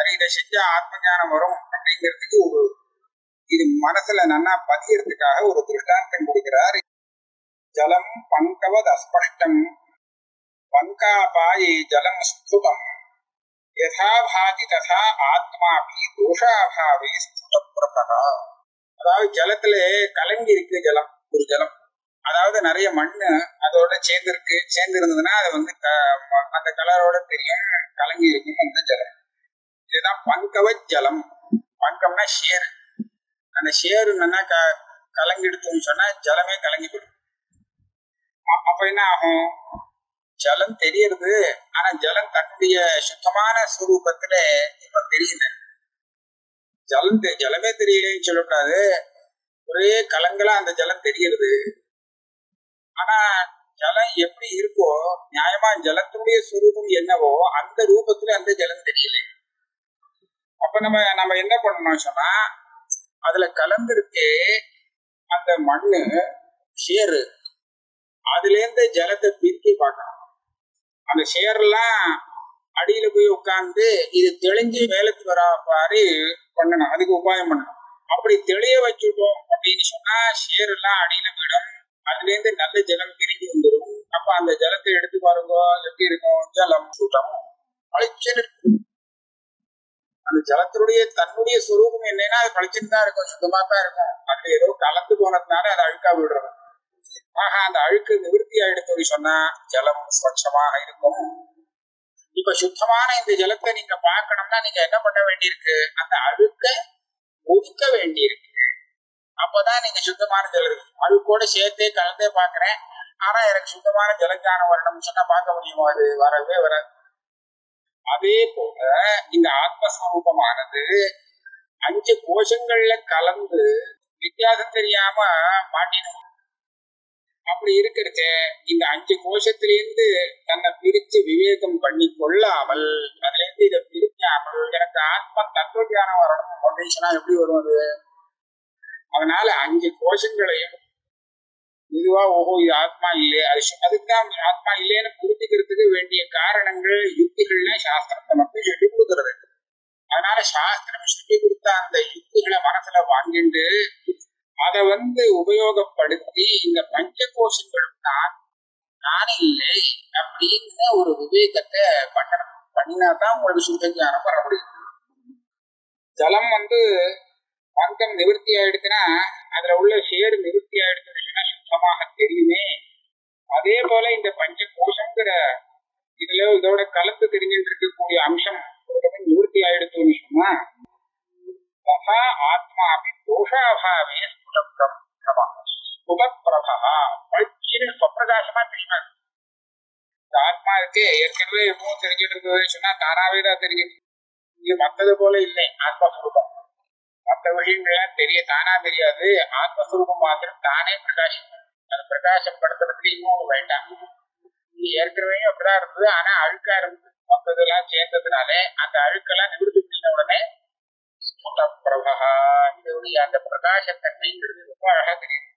சரி இதை செஞ்சா ஆத்ம ஞானம் வரும் அப்படிங்கிறதுக்கு ஒரு இது மனசுல நன்னா பதியறதுக்காக ஒரு திருஷ்டாந்தம் கொடுக்கிறார் ஜலம் பங்கவத் அஸ்பஷ்டம் பங்காபாயே ஜலம் ஸ்புடம் யதா பாதி ததா ஆத்மாபி தோஷாபாவே ஸ்புடப்பிரகா அதாவது ஜலத்துல கலங்கி இருக்கு ஜலம் ஒரு ஜலம் அதாவது நிறைய மண்ணு அதோட சேர்ந்து இருக்கு சேர்ந்து இருந்ததுன்னா அது வந்து க- அந்த கலரோட தெரியும் கலங்கி இருக்கும் அந்த ஜலம் இதுதான் பங்கவ ஜலம் பங்கம்னா ஷேர் அந்த ஷேர் என்னன்னா க கலங்கிடுச்சுன்னு சொன்னா ஜலமே கலங்கி போயிடும் அ- அப்ப என்ன ஆகும் ஜலம் தெரியறது ஆனா ஜலம் தன்னுடைய சுத்தமான ஸ்வரூபத்துல இப்ப தெரியல ஜலம் தெ- ஜலமே தெரியலன்னு சொல்லக்கூடாது ஒரே கலங்களா அந்த ஜலம் தெரியறது ஆனா ஜலம் எப்படி இருக்கோ நியாயமா ஜலத்துடைய சுரூபம் என்னவோ அந்த ரூபத்துல அந்த ஜலம் தெரியல அப்ப நம்ம நம்ம என்ன பண்ணணும் சொன்னா அதுல கலந்துருக்கு அந்த மண்ணு சேரு அதுல இருந்து ஜலத்தை பிரிக்கி பார்க்கணும் அந்த சேரெல்லாம் அடியில போய் உட்கார்ந்து இது தெளிஞ்சு மேலுக்கு வரா பாரு பண்ணணும் அதுக்கு உபாயம் பண்ணணும் அப்படி தெளிய வச்சுட்டோம் அப்படின்னு சொன்னா சேர் எல்லாம் அடியில போயிடும் அதுல இருந்து நல்ல ஜலம் பிரிஞ்சு வந்துடும் அப்ப அந்த ஜலத்தை எடுத்து பாருங்க எப்படி இருக்கும் ஜலம் சுத்தம் பளிச்சுன்னு இருக்கும் அந்த ஜலத்தினுடைய தன்னுடைய சுரூபம் என்னன்னா அது பளிச்சுன்னு தான் இருக்கும் சுத்தமா தான் இருக்கும் அது ஏதோ கலந்து போனதுனால அது அழுக்கா விடுறது ஆக அந்த அழுக்கு நிவர்த்தி ஆயிடுத்து சொன்னா ஜலம் ஸ்வச்சமாக இருக்கும் இப்ப சுத்தமான இந்த ஜலத்தை நீங்க பார்க்கணும்னா நீங்க என்ன பண்ண வேண்டியிருக்கு அந்த அழுக்க ஒதுக்க வேண்டியிருக்கு அப்பதான் நீங்க சுத்தமான ஜலம் அழுக்கோட சேர்த்தே கலந்தே பாக்குறேன் ஆனா எனக்கு சுத்தமான ஜலஜானம் வரணும்னு சொன்னா பார்க்க முடியுமா அது வரவே வராது அதே போல இந்த ஆத்மஸ்வரூபமானது அஞ்சு கோஷங்கள்ல கலந்து வித்தியாசம் தெரியாம மாட்டிடும் அப்படி இருக்கிறது இந்த அஞ்சு கோஷத்திலிருந்து தன்னை பிரிச்சு விவேகம் பண்ணி கொள்ளாமல் அதுல இருந்து இதை பிரிக்காமல் எனக்கு ஆத்ம தத்துவ ஞானம் வரணும் அப்படின்னு சொன்னா எப்படி வரும் அது அதனால அஞ்சு கோஷங்களையும் இதுவா ஓஹோ இது ஆத்மா இல்லையே அது சு- அதுக்குதான் ஆத்மா இல்லைன்னு புரிஞ்சுக்கிறதுக்கு வேண்டிய காரணங்கள் யுக்திகள்ல சாஸ்திரம் நமக்கு சொல்லி கொடுக்கிறது அதனால சாஸ்திரம் சொல்லி கொடுத்த அந்த யுக்திகளை மனசுல வாங்கிட்டு அதை வந்து உபயோகப்படுத்தி இந்த பஞ்ச கோஷங்களும் தான் நான் இல்லை அப்படின்னு ஒரு விவேகத்தை பண்ணணும் பண்ணினா தான் உங்களுக்கு சுத்த ஞானம் வர முடியும் ஜலம் வந்து பங்கம் நிவர்த்தி ஆயிடுச்சுன்னா அதுல உள்ள சேரு நிவர்த்தி ஆயிடுச்சுன்னா சுத்தமாக தெரியுமே அதே போல இந்த பஞ்ச கோஷங்கிற இதுல இதோட கலந்து தெரிஞ்சுட்டு இருக்கக்கூடிய அம்சம் ஒரு தடவை நிவர்த்தி ஆயிடுச்சுன்னு சொன்னா ததா ஆத்மாபி தோஷாபாவே ஸ்புடப்பிரபா ஸ்புடப்பிரபா பளிச்சின்னு ஸ்வப்பிரகாசமா தெரியும் இந்த ஆத்மா இருக்கு ஏற்கனவே எதுவும் தெரிஞ்சுட்டு இருந்ததுன்னு சொன்னா தானாவே தான் தெரியும் இது மத்தது போல இல்லை ஆத்மஸ்வரூபம் மற்ற விஷயங்கள்லாம் தெரிய தானா தெரியாது ஆத்மஸ்வரூபம் மாத்திரம் தானே பிரகாசிக்கும் அது பிரகாசப்படுத்துறதுக்கு இன்னொன்று வேண்டாம் இது ஏற்கனவே அப்படிதான் இருந்தது ஆனா அழுக்கா இருந்தது மற்றதெல்லாம் சேர்ந்ததுனாலே அந்த அழுக்கெல்லாம் நிவர்த்தி பண்ணின உடனே ஸ்புட பிரபா இதோடைய அந்த பிரகாசத்தன்மைங்கிறது ரொம்ப அழகா தெரியும்